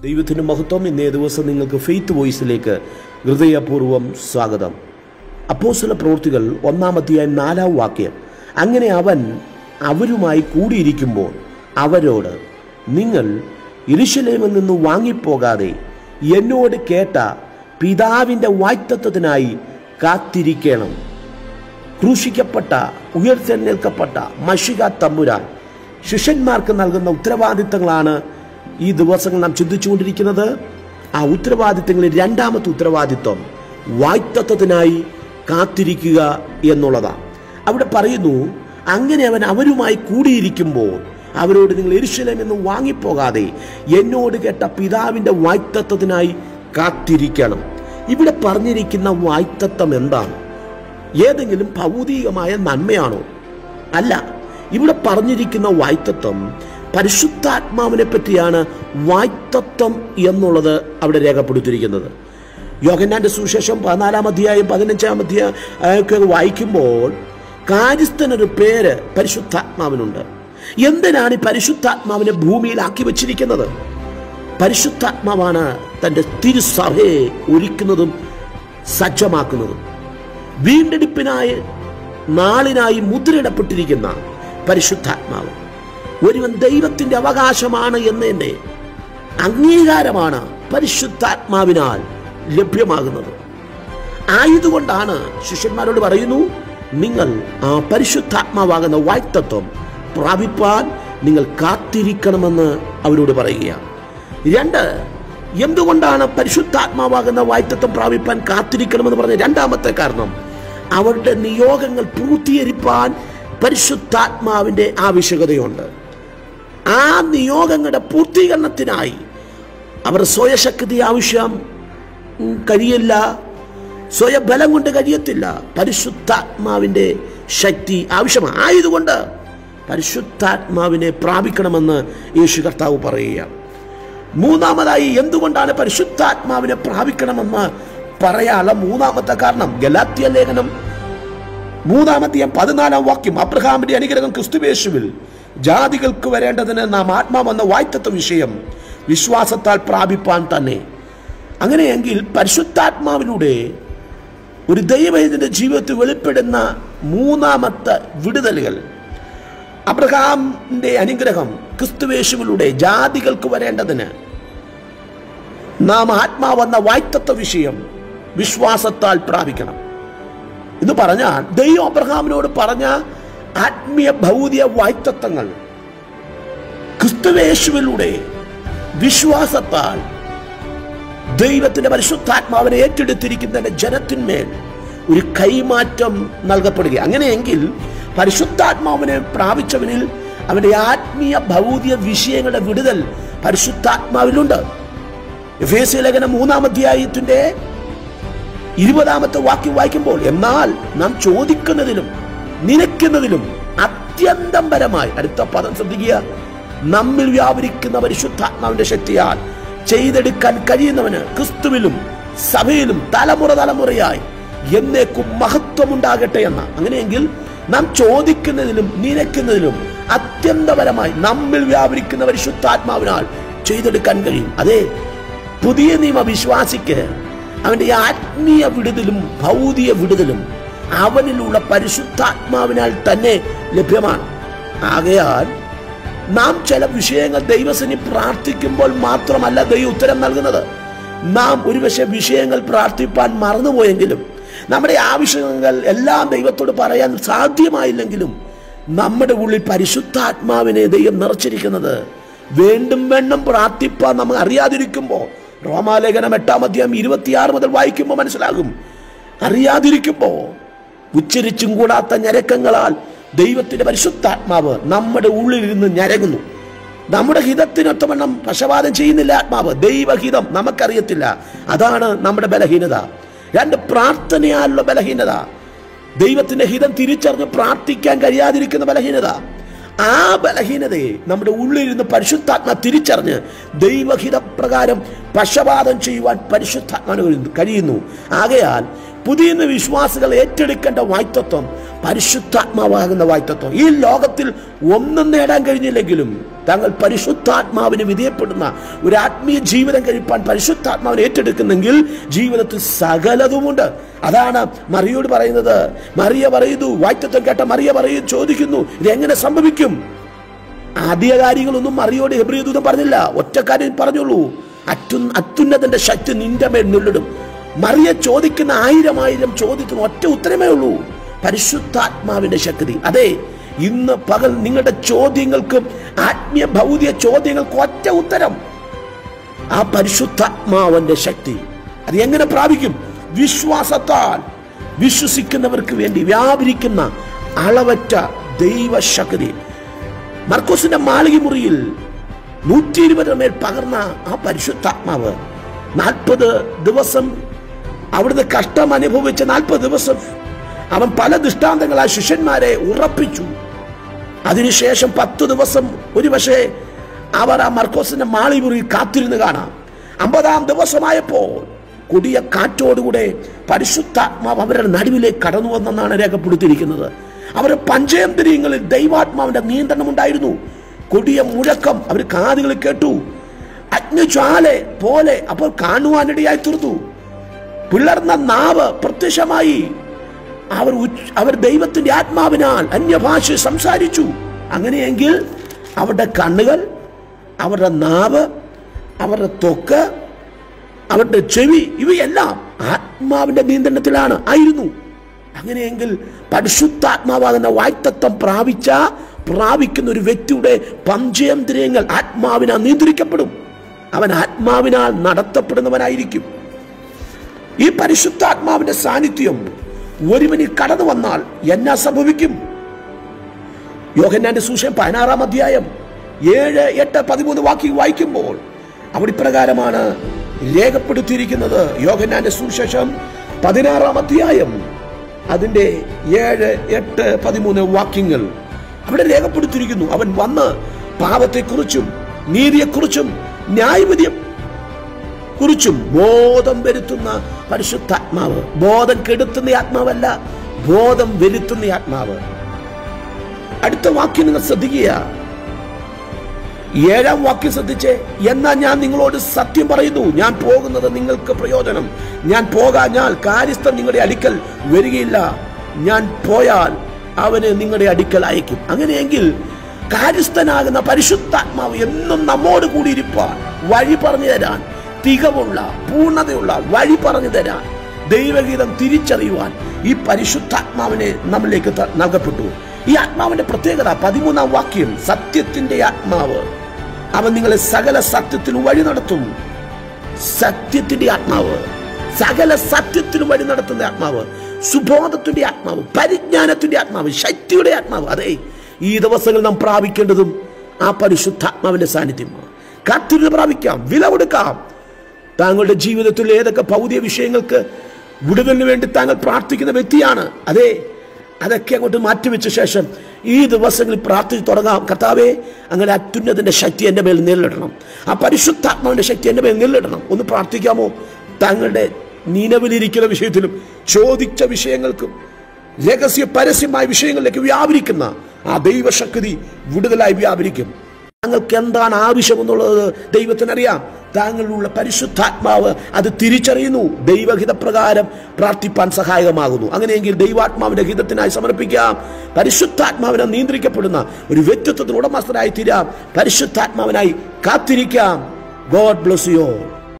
ദൈവത്തിന് മഹത്വം ഇന്നേ ദിവസം നിങ്ങൾക്ക് ഫെയ്ത്ത് വോയിസിലേക്ക് ഹൃദയപൂർവ്വം സ്വാഗതം അപ്പോസ്തല പ്രവൃത്തികൾ ഒന്നാമത്തെയായ നാലാം വാക്യം അങ്ങനെ അവൻ അവരുമായി കൂടിയിരിക്കുമ്പോൾ അവരോട് നിങ്ങൾ ഇരിശലേമിൽ നിന്ന് വാങ്ങിപ്പോകാതെ എന്നോട് കേട്ട പിതാവിൻ്റെ വായ്ത്തത്വത്തിനായി കാത്തിരിക്കണം ക്രൂശിക്കപ്പെട്ട ഉയർത്തെഴുന്നേൽക്കപ്പെട്ട മഷിക തമ്പുരാൻ ശിഷ്യന്മാർക്ക് നൽകുന്ന ഉത്തരവാദിത്തങ്ങളാണ് ഈ ദിവസങ്ങൾ നാം ചിന്തിച്ചുകൊണ്ടിരിക്കുന്നത് ആ ഉത്തരവാദിത്തങ്ങളിൽ രണ്ടാമത്തെ ഉത്തരവാദിത്വം വായ്ത്തത്വത്തിനായി കാത്തിരിക്കുക എന്നുള്ളതാണ് അവിടെ പറയുന്നു അങ്ങനെ അവൻ അവരുമായി കൂടിയിരിക്കുമ്പോൾ അവരോട് നിങ്ങൾ എരിശലമെന്ന് വാങ്ങിപ്പോകാതെ എന്നോട് കേട്ട പിതാവിൻ്റെ വായ്ത്തത്വത്തിനായി കാത്തിരിക്കണം ഇവിടെ പറഞ്ഞിരിക്കുന്ന വായ്ത്തത്വം എന്താണ് ഏതെങ്കിലും ഭൗതികമായ നന്മയാണോ അല്ല ഇവിടെ പറഞ്ഞിരിക്കുന്ന വായ്ത്തത്വം പരിശുദ്ധാത്മാവിനെ പറ്റിയാണ് വായ്ത്തത്വം എന്നുള്ളത് അവിടെ രേഖപ്പെടുത്തിയിരിക്കുന്നത് യോഹന്നാന്റെ സുശേഷം പതിനാലാം അധ്യായം പതിനഞ്ചാം അധ്യായം ഒക്കെ വായിക്കുമ്പോൾ കാര്യസ്ഥനൊരു പേര് പരിശുദ്ധാത്മാവിനുണ്ട് എന്തിനാണ് ഈ പരിശുദ്ധാത്മാവിനെ ഭൂമിയിലാക്കി വെച്ചിരിക്കുന്നത് പരിശുദ്ധാത്മാവാണ് തൻ്റെ തിരുസഭയെ ഒരുക്കുന്നതും സജ്ജമാക്കുന്നതും വീണ്ടെടുപ്പിനായി നാളിനായി മുദ്രയിടപ്പെട്ടിരിക്കുന്ന പരിശുദ്ധാത്മാവ് ഒരുവൻ ദൈവത്തിന്റെ അവകാശമാണ് എന്നതിൻ്റെ അംഗീകാരമാണ് പരിശുദ്ധാത്മാവിനാൽ ലഭ്യമാകുന്നത് ആയതുകൊണ്ടാണ് ശിഷ്യന്മാരോട് പറയുന്നു നിങ്ങൾ ആ പരിശുദ്ധാത്മാവാകുന്ന വായ്ത്തത്വം പ്രാപിപ്പാൻ നിങ്ങൾ കാത്തിരിക്കണമെന്ന് അവരോട് പറയുകയാണ് രണ്ട് എന്തുകൊണ്ടാണ് പരിശുദ്ധാത്മാവാകുന്ന വായ്ത്തത്വം പ്രാപിപ്പാൻ കാത്തിരിക്കണമെന്ന് പറഞ്ഞ രണ്ടാമത്തെ കാരണം അവരുടെ നിയോഗങ്ങൾ പൂർത്തീകരിപ്പാൻ പരിശുദ്ധാത്മാവിൻ്റെ ആവശ്യകതയുണ്ട് ആ നിയോഗങ്ങളുടെ പൂർത്തീകരണത്തിനായി അവർ സ്വയശക്തി ആവശ്യം ഉം, കഴിയില്ല സ്വയബലം കൊണ്ട് കഴിയത്തില്ല പരിശുദ്ധാത്മാവിൻ്റെ ശക്തി ആവശ്യമാണ് ആയതുകൊണ്ട് പരിശുദ്ധാത്മാവിനെ പ്രാപിക്കണമെന്ന് യേശു കർത്താവ് പറയുകയാണ് മൂന്നാമതായി എന്തുകൊണ്ടാണ് പരിശുദ്ധാത്മാവിനെ പ്രാപിക്കണമെന്ന് പറയാനുള്ള മൂന്നാമത്തെ കാരണം ഗലാത്യ ലേഖനം മൂന്നാമത്തെ പതിനാലാം വാക്യം അബ്രഹാമിന്റെ അനുഗ്രഹം ക്രിസ്തുവേശുവിൽ ജാതികൾക്ക് വരേണ്ടതിന് നാം ആത്മാവെന്ന വായ്ത്തത്വ വിഷയം വിശ്വാസത്താൽ പ്രാപിപ്പാൻ തന്നെ അങ്ങനെയെങ്കിൽ പരിശുദ്ധാത്മാവിലൂടെ ഒരു ദൈവത്തിന്റെ ജീവിതത്തിൽ വെളിപ്പെടുന്ന മൂന്നാമത്തെ വിടുതലുകൾ അബ്രഹാമിന്റെ അനുഗ്രഹം ക്രിസ്തുവേശുവിലൂടെ ജാതികൾക്ക് വരേണ്ടതിന് നാം ആത്മാവെന്ന വായ്ത്തത്വ വിഷയം വിശ്വാസത്താൽ പ്രാപിക്കണം എന്ന് പറഞ്ഞാൽ ദൈവം അബ്രഹാമിനോട് പറഞ്ഞ ആത്മീയ ഭൗതിക വായ്ത്തത്വങ്ങൾ ക്രിസ്തുവേശുവിലൂടെ വിശ്വാസത്താൽ ദൈവത്തിന്റെ പരിശുദ്ധാത്മാവിനെ ഏറ്റെടുത്തിരിക്കുന്ന ജനത്തിന്മേൽ ഒരു കൈമാറ്റം നൽകപ്പെടുക അങ്ങനെയെങ്കിൽ പരിശുദ്ധാത്മാവിനെ പ്രാപിച്ചവനിൽ അവന്റെ ആത്മീയ ഭൗതിക വിഷയങ്ങളുടെ വിടുതൽ പരിശുദ്ധാത്മാവിലുണ്ട് എഫേസ്യ ലേഖനം മൂന്നാം അധ്യായത്തിന്റെ ഇരുപതാമത്തെ വാക്യം വായിക്കുമ്പോൾ എന്നാൽ നാം ചോദിക്കുന്നതിലും നിലയ്ക്കുന്നതിലും അത്യന്തം പരമായി അടുത്ത പദം ശ്രദ്ധിക്കുക നമ്മിൽ വ്യാപരിക്കുന്ന പരിശുദ്ധാത്മാവിന്റെ ശക്തിയാൽ ചെയ്തെടുക്കാൻ കഴിയുന്നവന് ക്രിസ്തുവിലും സഭയിലും തലമുറ തലമുറയായി എന്നേക്കും മഹത്വമുണ്ടാകട്ടെ എന്ന അങ്ങനെയെങ്കിൽ നാം ചോദിക്കുന്നതിലും നിലയ്ക്കുന്നതിലും അത്യന്തപരമായി നമ്മിൽ വ്യാപരിക്കുന്ന പരിശുദ്ധാത്മാവിനാൽ ചെയ്തെടുക്കാൻ കഴിയും അതെ പുതിയ നിയമ വിശ്വാസിക്ക് അവന്റെ ആത്മീയ വിടുതലും ഭൗതിക വിടുതലും അവനിലുള്ള പരിശുദ്ധാത്മാവിനാൽ തന്നെ ലഭ്യമാണ് ആകയാൽ നാം ചില വിഷയങ്ങൾ ദൈവസനി പ്രാർത്ഥിക്കുമ്പോൾ മാത്രമല്ല ദൈവം ഉത്തരം നൽകുന്നത് നാം ഒരുപക്ഷെ വിഷയങ്ങൾ പ്രാർത്ഥിപ്പാൻ മറന്നുപോയെങ്കിലും നമ്മുടെ ആവശ്യങ്ങൾ എല്ലാം ദൈവത്തോട് പറയാൻ സാധ്യമായില്ലെങ്കിലും നമ്മുടെ ഉള്ളിൽ പരിശുദ്ധാത്മാവിനെ ദൈവം നിറച്ചിരിക്കുന്നത് വീണ്ടും വേണ്ടും പ്രാർത്ഥിപ്പാൻ നമ്മൾ അറിയാതിരിക്കുമ്പോൾ റോമാലേഖനം എട്ടാം അധ്യായം ഇരുപത്തിയാറ് മുതൽ വായിക്കുമ്പോൾ മനസ്സിലാകും അറിയാതിരിക്കുമ്പോൾ ഉച്ചരിച്ചും കൂടാത്ത ഞരക്കങ്ങളാൽ ദൈവത്തിന്റെ പരിശുദ്ധാത്മാവ് നമ്മുടെ ഉള്ളിലിരുന്ന് ഞരങ്ങുന്നു നമ്മുടെ ഹിതത്തിനൊത്തവണ്ണം പക്ഷപാതം ചെയ്യുന്നില്ല ആത്മാവ് ദൈവഹിതം നമുക്കറിയത്തില്ല അതാണ് നമ്മുടെ ബലഹീനത രണ്ട് പ്രാർത്ഥനയാലുള്ള ബലഹീനത ദൈവത്തിന്റെ ഹിതം തിരിച്ചറിഞ്ഞ് പ്രാർത്ഥിക്കാൻ കഴിയാതിരിക്കുന്ന ബലഹീനത ആ ബലഹീനതയെ നമ്മുടെ ഉള്ളിലിരുന്ന് പരിശുദ്ധാത്മ തിരിച്ചറിഞ്ഞ് ദൈവഹിത പ്രകാരം പക്ഷപാതം ചെയ്യുവാൻ പരിശുദ്ധാത്മാവിന് കഴിയുന്നു ആകയാൽ പുതിയ വിശ്വാസികൾ ഏറ്റെടുക്കേണ്ട വായ്ത്തത്വം പരിശുദ്ധാത്മാവാകുന്ന വായ്ത്തത്വം ഈ ലോകത്തിൽ ഒന്നും നേടാൻ കഴിഞ്ഞില്ലെങ്കിലും താങ്കൾ പരിശുദ്ധാത്മാവിന് വിധേയപ്പെടുന്ന ഒരു ആത്മീയ ജീവിതം കഴിപ്പാൻ പരിശുദ്ധാത്മാവിനെ ഏറ്റെടുക്കുന്നെങ്കിൽ ജീവിതത്തിൽ സകലതുമുണ്ട് അതാണ് മറിയോട് പറയുന്നത് മറിയ പറയുന്നു വായ്ത്തത്വം കേട്ട മറിയ പറയും ചോദിക്കുന്നു ഇതെങ്ങനെ സംഭവിക്കും ആദ്യ കാര്യങ്ങളൊന്നും മറിയോട് ഹെബ്രിയദൂതം പറഞ്ഞില്ല ഒറ്റ കാര്യം പറഞ്ഞുള്ളൂ അത്യു അത്യുന്നതന്റെ ശക്തി നിന്റെ മേൽ നില്ലിടും മറിയ ചോദിക്കുന്ന ആയിരം ആയിരം ചോദ്യത്തിന് ഒറ്റ ഉത്തരമേ ഉള്ളൂ പരിശുദ്ധാത്മാവിന്റെ ശക്തി അതെ ഇന്ന് പകൽ നിങ്ങളുടെ ചോദ്യങ്ങൾക്ക് ആത്മീയ ഭൗതിക ചോദ്യങ്ങൾക്ക് ഒറ്റ ഉത്തരം ആ പരിശുദ്ധാത്മാവന്റെ ശക്തി അത് എങ്ങനെ പ്രാപിക്കും വിശ്വാസത്താൽ വിശ്വസിക്കുന്നവർക്ക് വേണ്ടി വ്യാപരിക്കുന്ന അളവറ്റ ദൈവശക്തി മർക്കോസിന്റെ മാളിക മുറിയിൽ നൂറ്റി ഇരുപതിന് മേൽ പകർന്ന ആ പരിശുദ്ധാത്മാവ് നാൽപ്പത് ദിവസം അവിടുന്ന് കഷ്ടം അനുഭവിച്ച നാൽപ്പത് ദിവസം അവൻ പല ദൃഷ്ടാന്തങ്ങൾ ആ ശിഷ്യന്മാരെ ഉറപ്പിച്ചു അതിനുശേഷം പത്ത് ദിവസം ഒരു പക്ഷേ അവർ ആ മർക്കോസിന്റെ മാളിമുറിയിൽ കാത്തിരുന്ന് കാണാം അമ്പതാം ദിവസമായപ്പോൾ കൊടിയ കാറ്റോടുകൂടെ പരിശുദ്ധാത്മാവ് അവരുടെ നടുവിലേക്ക് കടന്നു വന്നെന്നാണ് രേഖപ്പെടുത്തിയിരിക്കുന്നത് അവരുടെ പഞ്ചേന്ദ്രിയങ്ങളിൽ ദൈവാത്മാവിന്റെ നിയന്ത്രണം ഉണ്ടായിരുന്നു കൊടിയ മുഴക്കം അവർ കാതുകളിൽ കേട്ടു അഗ്നിജ്വാലെ പോലെ അപ്പോൾ കാണുവാനിടയായി തീർന്നു പിളർന്ന നാവ് പ്രത്യക്ഷമായി അവർ ഉച്ച- അവർ ദൈവത്തിന്റെ ആത്മാവിനാൽ അന്യഭാഷ സംസാരിച്ചു അങ്ങനെയെങ്കിൽ അവരുടെ കണ്ണുകൾ അവരുടെ നാവ് അവരുടെ ത്വക്ക് അവരുടെ ചെവി ഇവയെല്ലാം ആത്മാവിന്റെ നിയന്ത്രണത്തിലാണ് ആയിരുന്നു അങ്ങനെയെങ്കിൽ പരിശുദ്ധാത്മാവാകുന്ന വായ്ത്തത്വം പ്രാപിച്ച പ്രാപിക്കുന്ന ഒരു വ്യക്തിയുടെ പഞ്ചേന്ദ്രിയങ്ങൾ ആത്മാവിനാൽ നിയന്ത്രിക്കപ്പെടും അവൻ ആത്മാവിനാൽ നടത്തപ്പെടുന്നവനായിരിക്കും ഈ പരിശുദ്ധാത്മാവിന്റെ സാന്നിധ്യം ഒരുവനിൽ കടന്നു വന്നാൽ എന്നാ സംഭവിക്കും യോഹന്നാന്റെ സൂക്ഷ്യം പതിനാറാം അധ്യായം ഏഴ് എട്ട് പതിമൂന്ന് വാക്കി വായിക്കുമ്പോൾ അവിടെ ഇപ്രകാരമാണ് രേഖപ്പെടുത്തിയിരിക്കുന്നത് യോഹന്നാന്റെ സുശേഷം പതിനാറാം അധ്യായം അതിന്റെ ഏഴ് എട്ട് പതിമൂന്ന് വാക്യങ്ങൾ അവിടെ രേഖപ്പെടുത്തിയിരിക്കുന്നു അവൻ വന്ന് പാപത്തെക്കുറിച്ചും നീതിയെക്കുറിച്ചും ന്യായവിധിയെ കുറിച്ചും ബോധം വരുത്തുന്ന പരിശുദ്ധാത്മാവ് ബോധം കെടുത്തുന്ന ആത്മാവല്ല ബോധം വരുത്തുന്ന ആത്മാവ് അടുത്ത വാക്യം നിങ്ങൾ ശ്രദ്ധിക്കുക ഏഴാം വാക്യം ശ്രദ്ധിച്ച് എന്നാൽ ഞാൻ നിങ്ങളോട് സത്യം പറയുന്നു ഞാൻ പോകുന്നത് നിങ്ങൾക്ക് പ്രയോജനം ഞാൻ പോകാഞ്ഞാൽ കാര്യസ്ഥൻ നിങ്ങളുടെ അടുക്കൽ വരികയില്ല ഞാൻ പോയാൽ അവന് നിങ്ങളുടെ അടുക്കൽ അയക്കും അങ്ങനെയെങ്കിൽ കാര്യസ്ഥനാകുന്ന പരിശുദ്ധാത്മാവ് എന്നും നമ്മോട് കൂടി ഇരിപ്പാൻ വഴി പറഞ്ഞു തരാൻ തികവുള്ള പൂർണ്ണതയുള്ള വഴി പറഞ്ഞു തരാൻ ദൈവഗീതം തിരിച്ചറിയുവാൻ ഈ പരിശുദ്ധാത്മാവിനെ നമ്മിലേക്ക് ത- നൽകപ്പെട്ടു ഈ ആത്മാവിന്റെ പ്രത്യേകത പതിമൂന്നാം വാക്യം സത്യത്തിന്റെ ആത്മാവ് അവൻ നിങ്ങളെ സകല സത്യത്തിലും വഴി നടത്തും സത്യത്തിന്റെ ആത്മാവ് സകല സത്യത്തിനും വഴി നടത്തുന്ന ആത്മാവ് സുബോധത്തിന്റെ ആത്മാവ് പരിജ്ഞാനത്തിന്റെ ആത്മാവ് ശക്തിയുടെ ആത്മാവ് അതെ ഈ ദിവസങ്ങൾ നാം പ്രാപിക്കേണ്ടതും ആ പരിശുദ്ധാത്മാവിന്റെ സാന്നിധ്യമാണ് കാത്തിരുന്ന് പ്രാപിക്കാം വില കൊടുക്കാം താങ്കളുടെ ജീവിതത്തിൽ ഏതൊക്കെ ഭൗതിക വിഷയങ്ങൾക്ക് വിടുതലിന് വേണ്ടി താങ്കൾ പ്രാർത്ഥിക്കുന്ന വ്യക്തിയാണ് അതെ അതൊക്കെ അങ്ങോട്ട് മാറ്റിവെച്ച ശേഷം ഈ ദിവസങ്ങളിൽ പ്രാർത്ഥിച്ച് തുടങ്ങാം കർത്താവേ അങ്ങനെ അത്യുന്നതിന്റെ ശക്തി എൻ്റെ മേൽ നേരിടണം ആ പരിശുദ്ധാത്മാവിന്റെ ശക്തി എൻ്റെ മേൽ നേരിടണം ഒന്ന് പ്രാർത്ഥിക്കാമോ താങ്കളുടെ നിലവിലിരിക്കുന്ന വിഷയത്തിലും ചോദിച്ച വിഷയങ്ങൾക്കും രഹസ്യ പരസ്യമായ വിഷയങ്ങളിലേക്ക് വ്യാപരിക്കുന്ന ആ ദൈവശക്തി വിടുതലായി വ്യാപരിക്കും താങ്കൾക്ക് എന്താണ് ആവശ്യമെന്നുള്ളത് ദൈവത്തിനറിയാം താങ്കളിലുള്ള പരിശുദ്ധാത്മാവ് അത് തിരിച്ചറിയുന്നു ദൈവഹിതപ്രകാരം പ്രാർത്ഥിപ്പാൻ സഹായകമാകുന്നു അങ്ങനെയെങ്കിൽ ദൈവാത്മാവിന്റെ ഹിതത്തിനായി സമർപ്പിക്കാം പരിശുദ്ധാത്മാവിനെ നിയന്ത്രിക്കപ്പെടുന്ന ഒരു വ്യക്തിത്വത്തിന് ഉടമസ്ഥനായി തീരാം പരിശുദ്ധാത്മാവിനായി കാത്തിരിക്കാം ഗോഡ് ബ്ലസ് യു